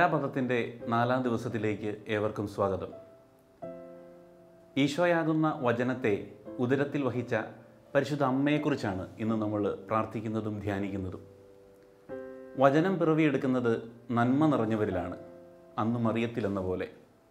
താരാപഥത്തിൻ്റെ നാലാം ദിവസത്തിലേക്ക് ഏവർക്കും സ്വാഗതം ഈശോയാകുന്ന വചനത്തെ ഉദരത്തിൽ വഹിച്ച പരിശുദ്ധ അമ്മയെക്കുറിച്ചാണ് ഇന്ന് നമ്മൾ പ്രാർത്ഥിക്കുന്നതും ധ്യാനിക്കുന്നതും വചനം പിറവിയെടുക്കുന്നത് നന്മ നിറഞ്ഞവരിലാണ് അന്ന് മറിയത്തിലെന്ന പോലെ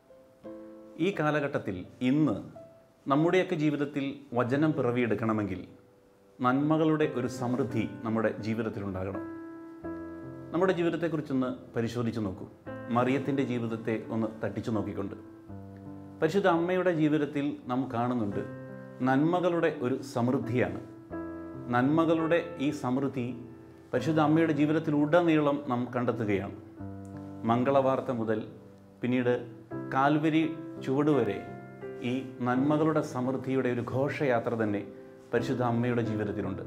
ഈ കാലഘട്ടത്തിൽ ഇന്ന് നമ്മുടെയൊക്കെ ജീവിതത്തിൽ വചനം പിറവിയെടുക്കണമെങ്കിൽ നന്മകളുടെ ഒരു സമൃദ്ധി നമ്മുടെ ജീവിതത്തിലുണ്ടാകണം നമ്മുടെ ജീവിതത്തെക്കുറിച്ചൊന്ന് പരിശോധിച്ച് നോക്കൂ മറിയത്തിൻ്റെ ജീവിതത്തെ ഒന്ന് തട്ടിച്ചു നോക്കിക്കൊണ്ട് പരിശുദ്ധ അമ്മയുടെ ജീവിതത്തിൽ നാം കാണുന്നുണ്ട് നന്മകളുടെ ഒരു സമൃദ്ധിയാണ് നന്മകളുടെ ഈ സമൃദ്ധി പരിശുദ്ധ അമ്മയുടെ ജീവിതത്തിലുടനീളം നാം കണ്ടെത്തുകയാണ് മംഗളവാർത്ത മുതൽ പിന്നീട് കാൽവരി ചുവട് വരെ ഈ നന്മകളുടെ സമൃദ്ധിയുടെ ഒരു ഘോഷയാത്ര തന്നെ പരിശുദ്ധ അമ്മയുടെ ജീവിതത്തിലുണ്ട്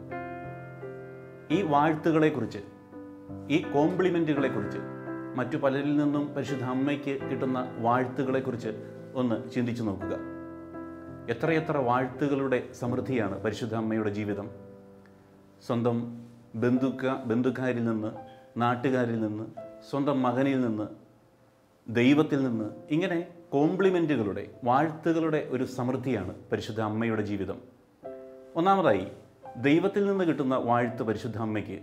ഈ വാഴ്ത്തുകളെക്കുറിച്ച് ഈ കോംപ്ലിമെൻറ്റുകളെക്കുറിച്ച് മറ്റു പലരിൽ നിന്നും പരിശുദ്ധ അമ്മയ്ക്ക് കിട്ടുന്ന വാഴ്ത്തുകളെക്കുറിച്ച് ഒന്ന് ചിന്തിച്ചു നോക്കുക എത്രയെത്ര വാഴ്ത്തുകളുടെ സമൃദ്ധിയാണ് പരിശുദ്ധ അമ്മയുടെ ജീവിതം സ്വന്തം ബന്ധുക്ക ബന്ധുക്കാരിൽ നിന്ന് നാട്ടുകാരിൽ നിന്ന് സ്വന്തം മകനിൽ നിന്ന് ദൈവത്തിൽ നിന്ന് ഇങ്ങനെ കോംപ്ലിമെൻറ്റുകളുടെ വാഴ്ത്തുകളുടെ ഒരു സമൃദ്ധിയാണ് പരിശുദ്ധ അമ്മയുടെ ജീവിതം ഒന്നാമതായി ദൈവത്തിൽ നിന്ന് കിട്ടുന്ന വാഴ്ത്ത് പരിശുദ്ധ അമ്മയ്ക്ക്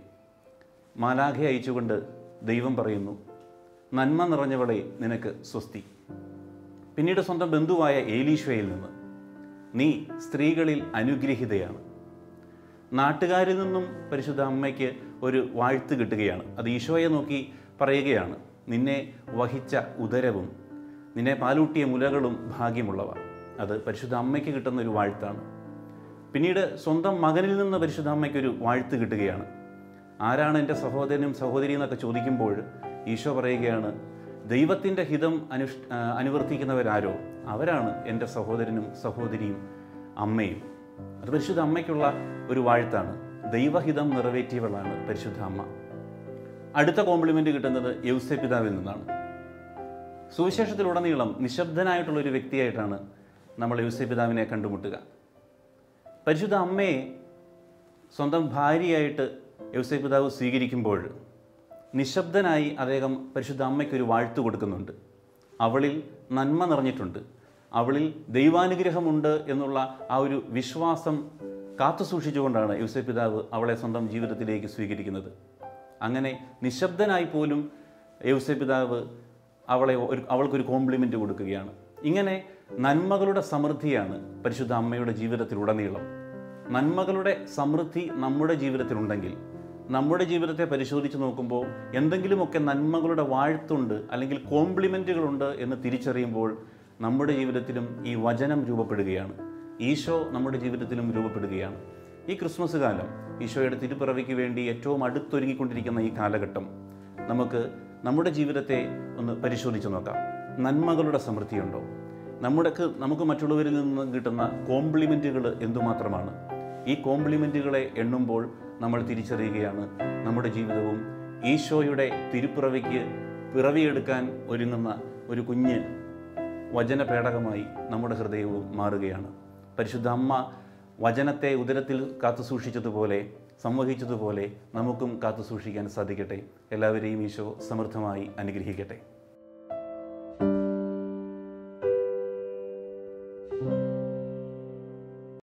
മാലാഖ അയച്ചുകൊണ്ട് ദൈവം പറയുന്നു നന്മ നിറഞ്ഞവളെ നിനക്ക് സ്വസ്തി പിന്നീട് സ്വന്തം ബന്ധുവായ ഏലീശോയിൽ നിന്ന് നീ സ്ത്രീകളിൽ അനുഗ്രഹിതയാണ് നാട്ടുകാരിൽ നിന്നും പരിശുദ്ധ അമ്മയ്ക്ക് ഒരു വാഴ്ത്ത് കിട്ടുകയാണ് അത് ഈശോയെ നോക്കി പറയുകയാണ് നിന്നെ വഹിച്ച ഉദരവും നിന്നെ പാലൂട്ടിയ മുലകളും ഭാഗ്യമുള്ളവ അത് പരിശുദ്ധ അമ്മയ്ക്ക് കിട്ടുന്ന ഒരു വാഴ്ത്താണ് പിന്നീട് സ്വന്തം മകനിൽ നിന്ന് പരിശുദ്ധ അമ്മയ്ക്കൊരു വാഴ്ത്ത് കിട്ടുകയാണ് ആരാണ് എൻ്റെ സഹോദരനും സഹോദരിയും എന്നൊക്കെ ചോദിക്കുമ്പോൾ ഈശോ പറയുകയാണ് ദൈവത്തിൻ്റെ ഹിതം അനുഷ് ആ, അനുവർത്തിക്കുന്നവരാരോ അവരാണ് എൻ്റെ സഹോദരനും സഹോദരിയും അമ്മയും അത് പരിശുദ്ധ അമ്മയ്ക്കുള്ള ഒരു വാഴ്ത്താണ് ദൈവഹിതം നിറവേറ്റിയവളാണ് പരിശുദ്ധ അമ്മ അടുത്ത കോംപ്ലിമെൻ്റ് കിട്ടുന്നത് യൗസെ പിതാവിൽ നിന്നാണ് സുവിശേഷത്തിലുടനീളം നിശബ്ദനായിട്ടുള്ള ഒരു വ്യക്തിയായിട്ടാണ് നമ്മൾ യൗസെ പിതാവിനെ കണ്ടുമുട്ടുക പരിശുദ്ധ അമ്മയെ സ്വന്തം ഭാര്യയായിട്ട് യൗസേ പിതാവ് സ്വീകരിക്കുമ്പോൾ നിശബ്ദനായി അദ്ദേഹം പരിശുദ്ധ അമ്മയ്ക്കൊരു വാഴ്ത്തു കൊടുക്കുന്നുണ്ട് അവളിൽ നന്മ നിറഞ്ഞിട്ടുണ്ട് അവളിൽ ദൈവാനുഗ്രഹമുണ്ട് എന്നുള്ള ആ ഒരു വിശ്വാസം കാത്തു സൂക്ഷിച്ചുകൊണ്ടാണ് യൗസേ പിതാവ് അവളെ സ്വന്തം ജീവിതത്തിലേക്ക് സ്വീകരിക്കുന്നത് അങ്ങനെ നിശബ്ദനായി പോലും യൗസേ പിതാവ് അവളെ ഒരു അവൾക്കൊരു കോംപ്ലിമെൻ്റ് കൊടുക്കുകയാണ് ഇങ്ങനെ നന്മകളുടെ സമൃദ്ധിയാണ് പരിശുദ്ധ അമ്മയുടെ ജീവിതത്തിലുടനീളം നന്മകളുടെ സമൃദ്ധി നമ്മുടെ ജീവിതത്തിലുണ്ടെങ്കിൽ നമ്മുടെ ജീവിതത്തെ പരിശോധിച്ച് നോക്കുമ്പോൾ എന്തെങ്കിലുമൊക്കെ നന്മകളുടെ വാഴ്ത്തുണ്ട് അല്ലെങ്കിൽ കോംപ്ലിമെൻറ്റുകളുണ്ട് എന്ന് തിരിച്ചറിയുമ്പോൾ നമ്മുടെ ജീവിതത്തിലും ഈ വചനം രൂപപ്പെടുകയാണ് ഈശോ നമ്മുടെ ജീവിതത്തിലും രൂപപ്പെടുകയാണ് ഈ ക്രിസ്മസ് കാലം ഈശോയുടെ തിരുപ്പിറവിക്ക് വേണ്ടി ഏറ്റവും അടുത്തൊരുങ്ങിക്കൊണ്ടിരിക്കുന്ന ഈ കാലഘട്ടം നമുക്ക് നമ്മുടെ ജീവിതത്തെ ഒന്ന് പരിശോധിച്ച് നോക്കാം നന്മകളുടെ സമൃദ്ധിയുണ്ടോ നമ്മുടെ നമുക്ക് മറ്റുള്ളവരിൽ നിന്ന് കിട്ടുന്ന കോംപ്ലിമെൻറ്റുകൾ എന്തുമാത്രമാണ് ഈ കോംപ്ലിമെൻറ്റുകളെ എണ്ണുമ്പോൾ നമ്മൾ തിരിച്ചറിയുകയാണ് നമ്മുടെ ജീവിതവും ഈശോയുടെ തിരുപ്പിറവിക്ക് പിറവിയെടുക്കാൻ ഒരുങ്ങുന്ന ഒരു കുഞ്ഞ് വചനപേടകമായി നമ്മുടെ ഹൃദയവും മാറുകയാണ് പരിശുദ്ധ അമ്മ വചനത്തെ ഉദരത്തിൽ കാത്തു സൂക്ഷിച്ചതുപോലെ സംവഹിച്ചതുപോലെ നമുക്കും കാത്തു സൂക്ഷിക്കാൻ സാധിക്കട്ടെ എല്ലാവരെയും ഈശോ സമൃദ്ധമായി അനുഗ്രഹിക്കട്ടെ